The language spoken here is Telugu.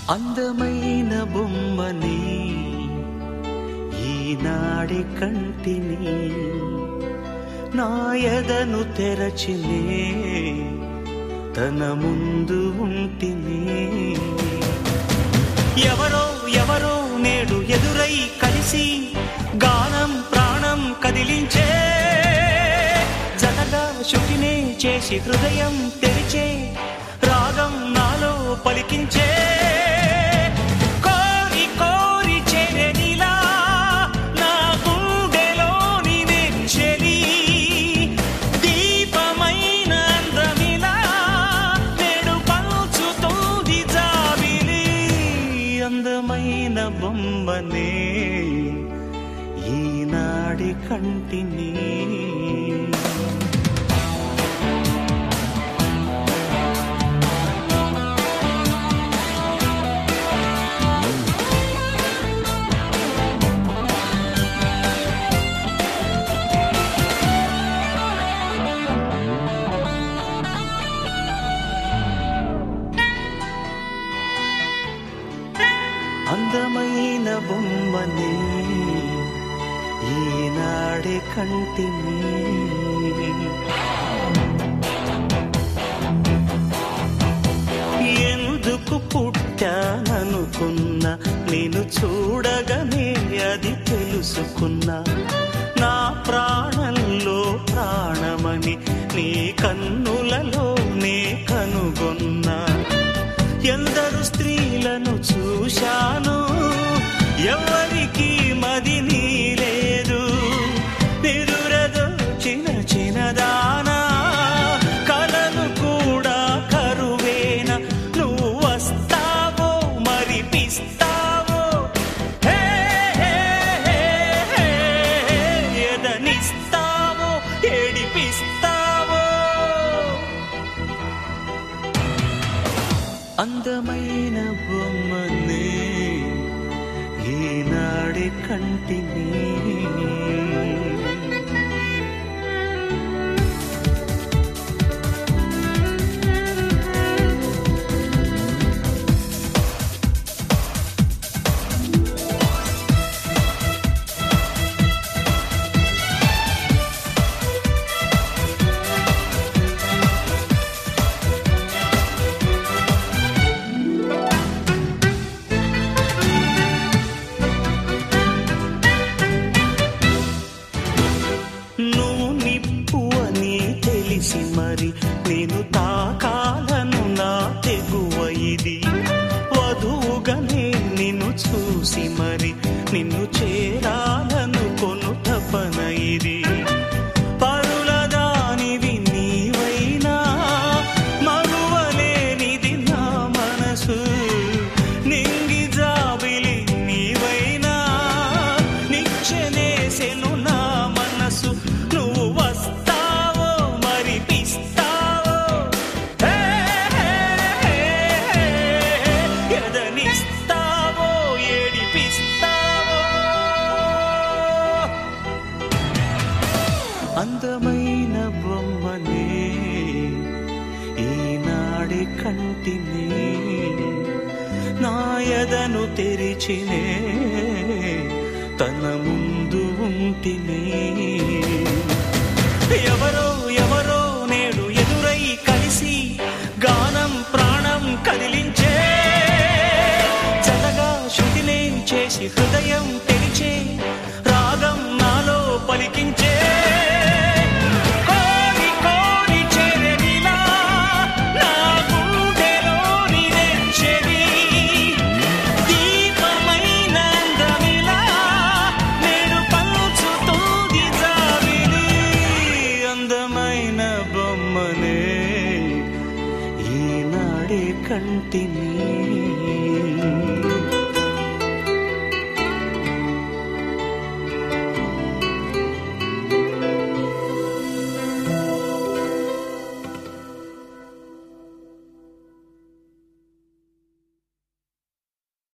అందమైన బొమ్మని ఈనాడి కంటిని నా ఎదను తెరచినే తన ముందు ఉంటిని ఎవరో ఎవరో నేడు ఎదురై కలిసి గానం ప్రాణం కదిలించే జతగా శుటినే చేసి హృదయం తెరిచే రాగం నాలో పలికించే కోరి కోరి చేరనిలా నా గుండెలోని నెచ్చెలి దీపమైన అందమిలా నేడు పంచుతోంది జాబిలి అందమైన బొమ్మనే ఈనాడి కంటిని అందమైన బొమ్మని ఈనాడే కంటిని ఎందుకు పుట్టాననుకున్నా నేను చూడగానే అది తెలుసుకున్నా నా ప్రాణంలో ప్రాణమని నీ కన్నులలో నే కనుగొన్నా ఎందరు స్త్రీలను చూశాను ఎవరికి మది నీ లేదు నిరురదో చిన్న చిన్నదానా కలను కూడా కరువేన నువ్వు వస్తావో మరిపిస్తావో హే, హే, హే, హే, ఎదనిస్తావో ఏడిపిస్తావో అందమైన బొమ్మనే ఈనాడి కంటిని నువ్వు నిప్పు అని తెలిసి మరి నేను తాకాలను నా తెగువ ఇది వధువుగానే నిన్ను చూసి మరి నిన్ను చేరాలను కొను తపన ఇది పరుల దానివి నీవైనా మగువలేనిది నా మనసు నింగి జాబిలి నీవైనా నిచ్చెనేసెను నా మనసు నువ్వు వస్తావో మరిపిస్తావో హే, హే, హే, హే, ఎదనిస్తావో ఏడిపిస్తావో అందమైన బొమ్మనే ఈనాడి కంటిని నాయదను తెరిచినే తన ముందు ఉంటిని ఎవరో ఎవరో నేడు ఎదురై కలిసి గానం ప్రాణం కదిలించే జతగా శృతినే చేసి హృదయం తెరిచే రాగం నాలో పలికించే కోరి కోరి చేరనిలా నా గుండెలోని నెచ్చెలి దీపమైన అందమిలా నేడు పంచుతోంది జాబిలి అందమైన బొమ్మనే ఈనాడే కంటి